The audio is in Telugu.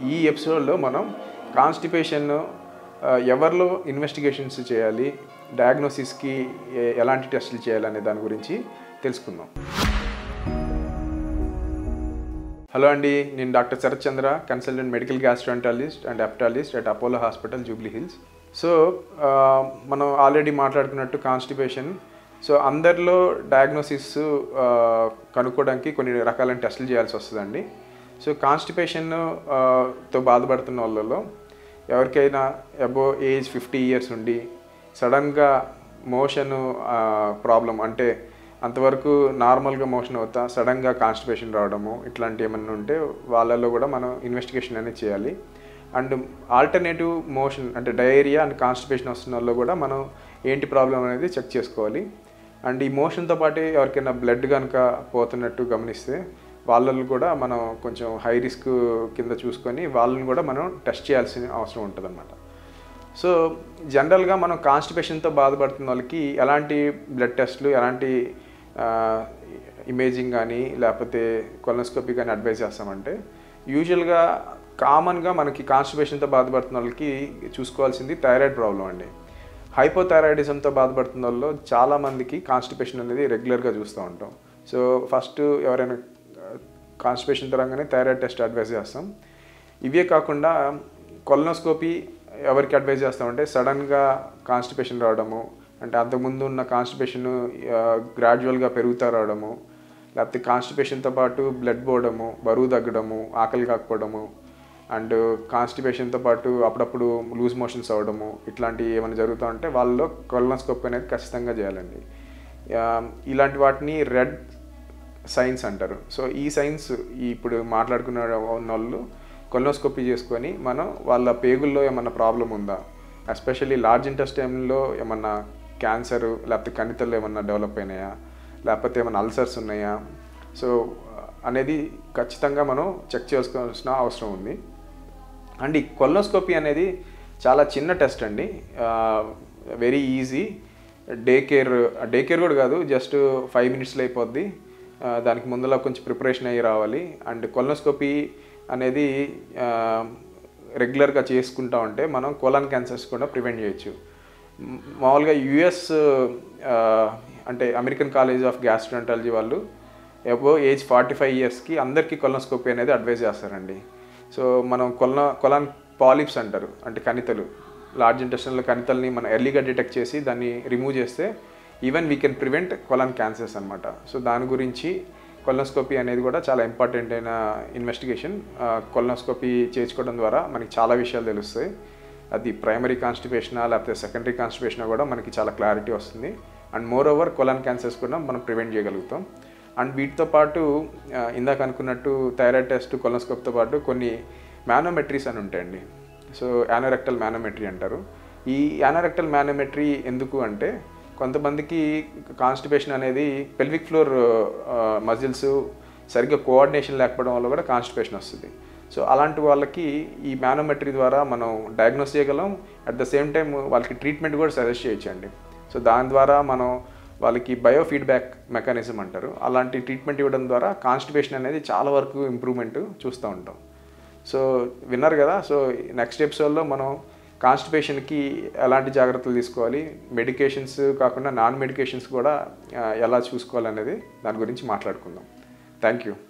ఈ ఎపిసోడ్లో మనం కాన్స్టిపేషన్ ఎవరిలో ఇన్వెస్టిగేషన్స్ చేయాలి డయాగ్నోసిస్కి ఎ- ఎలాంటి టెస్టులు చేయాలనే దాని గురించి తెలుసుకుందాం హలో అండి నేను doctor Sharath Chandra consultant medical gastroenterologist and hepatologist at Apollo hospital Jubilee Hills so ఆ, మనం ఆల్రెడీ మాట్లాడుకున్నట్టు కాన్స్టిపేషన్ సో అందరిలో డయాగ్నోసిస్ ఆ, కనుక్కోవడానికి కొన్ని రకాలైన టెస్టులు చేయాల్సి వస్తుందండి సో కాన్స్టిపేషన్ తో బాధపడుతున్న వాళ్ళలో ఎవరికైనా అబో ఏజ్ ఫిఫ్టీ ఇయర్స్ ఉండి సడన్గా మోషన్ ప్రాబ్లం అంటే అంతవరకు నార్మల్గా మోషన్ అవుతా సడన్గా కాన్స్టిపేషన్ రావడము ఇట్లాంటి ఏమన్నా ఉంటే వాళ్ళలో కూడా మనం ఇన్వెస్టిగేషన్ అనేది చేయాలి అండ్ ఆల్టర్నేటివ్ మోషన్ అంటే డయేరియా అండ్ కాన్స్టిపేషన్ వస్తున్న వాళ్ళు కూడా మనం ఏంటి ప్రాబ్లం అనేది చెక్ చేసుకోవాలి అండ్ ఈ మోషన్తో పాటు ఎవరికైనా బ్లడ్ కనుక పోతున్నట్టు గమనిస్తే వాళ్ళని కూడా మనం కొంచెం హై రిస్క్ కింద చూసుకొని వాళ్ళని కూడా మనం టెస్ట్ చేయాల్సిన అవసరం ఉంటుంది సో జనరల్గా మనం కాన్స్టిపేషన్తో బాధపడుతున్న వాళ్ళకి ఎలాంటి బ్లడ్ టెస్ట్లు ఎలాంటి ఇమేజింగ్ కానీ లేకపోతే కొలనోస్కోపీ కానీ అడ్వైస్ చేస్తామంటే యూజువల్గా కామన్గా మనకి కాన్స్టిపేషన్తో బాధపడుతున్న వాళ్ళకి చూసుకోవాల్సింది థైరాయిడ్ ప్రాబ్లం అండి హైపోథైరాయిడిజంతో బాధపడుతున్న వాళ్ళు చాలామందికి కాన్స్టిపేషన్ అనేది రెగ్యులర్గా చూస్తూ ఉంటాం సో ఫస్ట్ ఎవరైనా కాన్స్టిపేషన్ తరంగానే థైరాయిడ్ టెస్ట్ అడ్వైస్ చేస్తాం ఇవే కాకుండా కొలనోస్కోపీ ఎవరికి అడ్వైజ్ చేస్తామంటే సడన్గా కాన్స్టిపేషన్ రావడము అంటే అంతకుముందు ఉన్న కాన్స్టిపేషన్ గ్రాడ్యువల్గా పెరుగుతా రావడము లేకపోతే కాన్స్టిపేషన్తో పాటు బ్లడ్ పోవడము బరువు తగ్గడము ఆకలి కాకపోవడము అండ్ కాన్స్టిపేషన్తో పాటు అప్పుడప్పుడు లూజ్ మోషన్స్ అవ్వడము ఇట్లాంటివి ఏమైనా జరుగుతూ ఉంటే వాళ్ళలో కొలనోస్కోపీ అనేది ఖచ్చితంగా చేయాలండి ఆ, ఇలాంటి వాటిని రెడ్ సైన్స్ అంటారు సో ఈ సైన్స్ ఈ ఇప్పుడు మాట్లాడుకున్న ఉన్న వాళ్ళు కొలనోస్కోపీ చేసుకొని మనం వాళ్ళ పేగుల్లో ఏమన్నా ప్రాబ్లం ఉందా ఎస్పెషల్లీ లార్జ్ ఇంటెస్టైన్లో ఏమన్నా క్యాన్సర్ లేకపోతే కణితలు ఏమన్నా డెవలప్ అయినాయా లేకపోతే ఏమన్నా అల్సర్స్ ఉన్నాయా సో అనేది ఖచ్చితంగా మనం చెక్ చేసుకోవాల్సిన అవసరం ఉంది అండ్ ఈ కొలనోస్కోపీ అనేది చాలా చిన్న టెస్ట్ అండి very easy day care day care కూడా కాదు జస్ట్ ఫైవ్ మినిట్స్లో అయిపోద్ది ఆ, దానికి ముందులా కొంచెం ప్రిపరేషన్ అయ్యి రావాలి అండ్ కొలనోస్కోపీ అనేది రెగ్యులర్గా చేసుకుంటా ఉంటే మనం కోలాన్ క్యాన్సర్స్ కూడా ప్రివెంట్ చేయొచ్చు మ్, మామూలుగా యుఎస్ అంటే అమెరికన్ కాలేజ్ ఆఫ్ గ్యాస్ట్రంటాలజీ వాళ్ళు ఎబో ఏజ్ ఫార్టీ ఫైవ్ ఇయర్స్కి అందరికీ కొలనోస్కోపీ అనేది అడ్వైజ్ చేస్తారండి సో మనం కొలన కొలాన్ పాలిప్స్ అంటారు అంటే కణితలు లార్జ్ ఇంటెస్టైన్లో కణితల్ని మనం ఎర్లీగా డిటెక్ట్ చేసి దాన్ని రిమూవ్ చేస్తే even we can prevent colon cancers అనమాట సో దాని గురించి కొలనోస్కోపీ అనేది కూడా చాలా ఇంపార్టెంట్ అయిన ఇన్వెస్టిగేషన్ కొలనోస్కోపీ చేయించుకోవడం ద్వారా మనకి చాలా విషయాలు తెలుస్తాయి అది ప్రైమరీ కాన్స్టిపేషనా లేకపోతే సెకండరీ కాన్స్టిపేషనా కూడా మనకి చాలా క్లారిటీ వస్తుంది and moreover colon cancers కూడా మనం ప్రివెంట్ చేయగలుగుతాం అండ్ వీటితో పాటు ఆ, ఇందాక అనుకున్నట్టు థైరాయిడ్ టెస్ట్ కొలనోస్కోప్తో పాటు కొన్ని మ్యానోమెట్రీస్ అని ఉంటాయండి సో యానోరెక్టల్ మ్యానోమెట్రీ అంటారు ఈ యానోరెక్టల్ మ్యానోమెట్రీ ఎందుకు అంటే కొంతమందికి కాన్స్టిపేషన్ అనేది పెల్విక్ ఫ్లోర్ మజిల్స్ సరిగ్గా కోఆర్డినేషన్ లేకపోవడం వల్ల కూడా కాన్స్టిపేషన్ వస్తుంది సో అలాంటి వాళ్ళకి ఈ మ్యానోమెట్రీ ద్వారా మనం డయాగ్నోస్ చేయగలం అట్ ద సేమ్ టైం వాళ్ళకి ట్రీట్మెంట్ కూడా సజెస్ట్ చేయొచ్చండి సో దాని ద్వారా మనం వాళ్ళకి బయో ఫీడ్బ్యాక్ మెకానిజం అంటారు అలాంటి ట్రీట్మెంట్ ఇవ్వడం ద్వారా కాన్స్టిపేషన్ అనేది చాలా వరకు ఇంప్రూవ్మెంట్ చూస్తూ ఉంటాం సో విన్నారు కదా సో నెక్స్ట్ ఎపిసోడ్లో మనం కాన్స్టిపేషన్కి ఎలాంటి జాగ్రత్తలు తీసుకోవాలి మెడికేషన్స్ కాకుండా నాన్ మెడికేషన్స్ కూడా ఆ, ఎలా చూసుకోవాలనేది దాని గురించి మాట్లాడుకుందాం థ్యాంక్ యూ